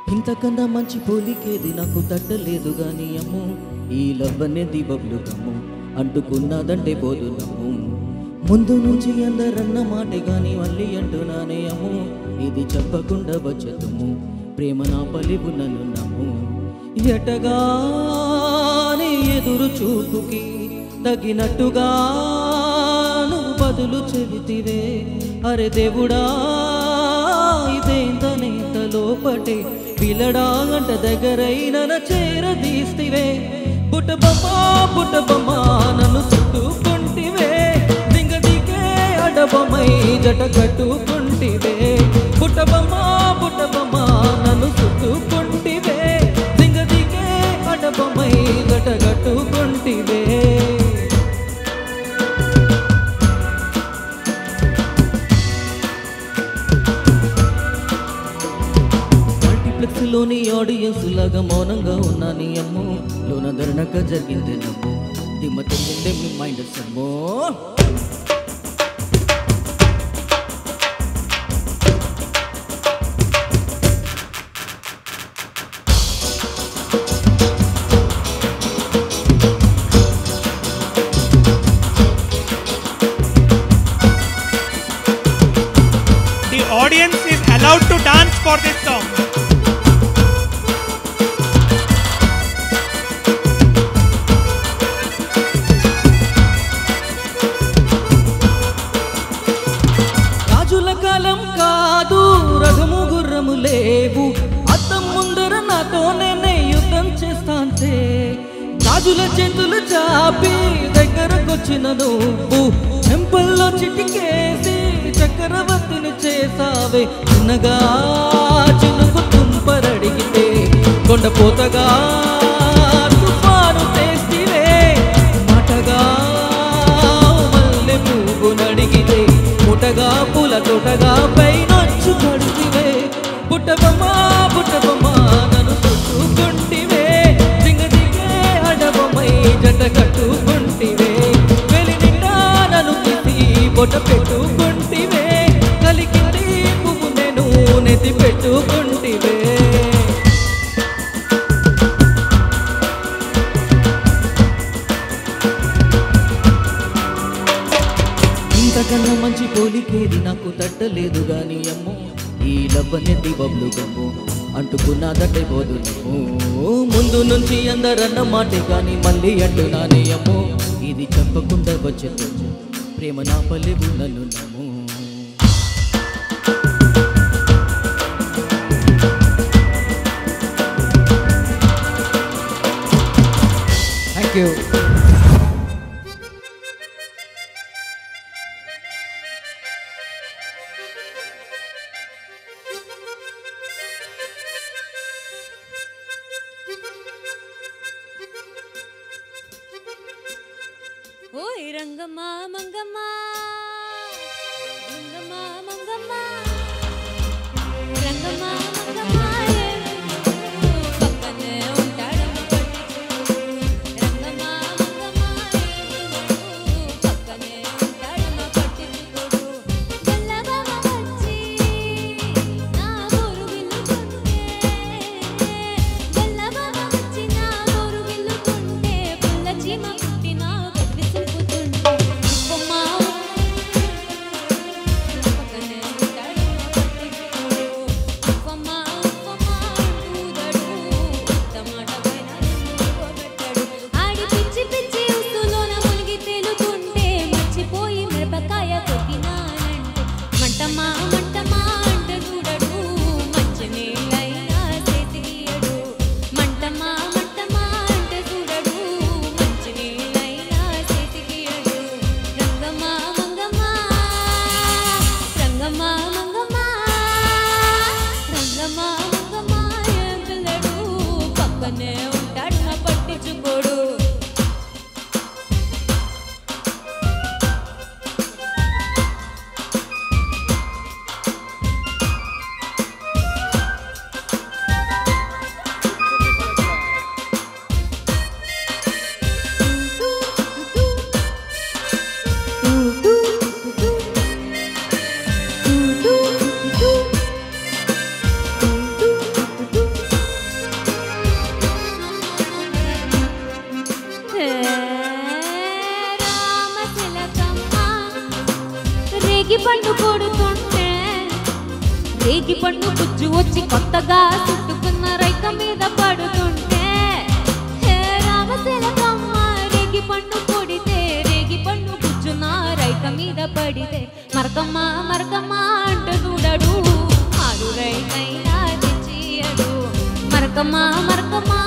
ఇంతకన్నా మంచి పోలికేది నాకు తట్టలేదు గాని అమ్ము ఈ లవ్ అనేది బబ్లు గమ్ము అంటుకున్నదంటే పోదు నమ్ము ముందు నుంచి అందరన్న మాట గాని మళ్ళీ అంటున్నానే అమ్ము ఇది చెప్పకుండా వచ్చేదమ్ము ప్రేమ నా పలివు నన్ను నమ్ము ఎటగానే ఎదురు చూపుకి తగినట్టుగా నువ్వు బదులు చెబితివే అరే దేవుడా ఇదేందనేంత లోపటే పిల్లడా గంట దగ్గరైన చేరదీస్తివే బుట్టబొమ్మ బుట్టబొమ్మ నన్ను చుట్టుకుంటివే దింగదికే అడబొమ్మై జట కట్టుకుంటివే బుట్టబొమ్మ బుట్టబొమ్మ నన్ను చుట్టుకుంటివే దింగదికే అడబొమ్మై జట కట్టుకుంటివే మల్టీప్లెక్స్ లోని ఆడియన్స్ లాగా మౌనంగా ఉన్నా నీ అమ్మో లోన ధరణక జరిగింది నమ్మో దిమ్మ తిందే మీ మైండ్ సమ్మో The audience is allowed to dance for this song. రాజుల కాలం కాదు రథము గుర్రము లేవు అద్దం ముందర నాతోనే నే యుద్ధం చేస్తాంటే రాజుల చేతులు చాపి దగ్గరకొచ్చిన నువ్వు చెంపల్లో చిటికేసి చక్రవర్తిని చేసావే చిన్నగా చినుకు తుంపరడిగితే కొండపోతగా తుఫాను చేస్తివే మాటగా మల్లె పువ్వు నడిగితే ముటగా పూల తోటగా పైనొచ్చు కడితివే పుట్టబొమ్మ పుట్టబొమ్మ నన్ను చుట్టుకుంటివే దింగ దిగే అడబొమ్మై జట కట్టుకుంటివే వెలి నిండా నన్ను తీసి బొట్ట పెట్టుకుంటివే కలికింది పువ్వు నేను నెతి పెట్టుకుంటివే ఇంతకన్నా మంచి పోలికేది నాకు తట్టలేదు గాని అమ్మో ఈ లవ్వనెత్తి బబ్లు గమ్ము అంటుకున్నదట్టే పోదు నమ్ము ముందు నుంచి అందరన్న మాటే కానీ మళ్ళీ అంటున్నానే అమ్మో ఇది చెప్పకుండా వచ్చేది ప్రేమ నా పల్లెవు నన్ను నమ్ము థ్యాంక్ యూ ఓయ్ రంగమ్మ మంగమ్మ రంగమ్మ మంగమ్మ రంగమ్మ మంగమ్మ పక్కనే ఉంటాడమ్మ పట్టించుకో రంగమ్మ మంగమ్మ పక్కనే ఉంటాడమ్మ పట్టించుకోడు తెల్లబామ వచ్చి నా గోరు విల్లుకుంటే తెల్లబామ వచ్చి నా గోరు విల్లుకుంటే పుల్ల చీమ పుట్టి నా గొప్పి సింపుతుంటే ఉప్పమ్మ రేగి పండు కొడుతుంటే రేగి పండు గుజ్జు వచ్చి కొత్తగా చుట్టుకున్న రైక మీద పడుతుంటే హే రామశిలకమ్మ రేగి పండు కొడితే రేగి పండు గుజ్జు నా రైక మీద పడితే మరకమ్మ మరకమ్మ అంటూ చూడడు ఆరు రైకైనా తెచ్చియడు మరకమ్మ మరకమ్మ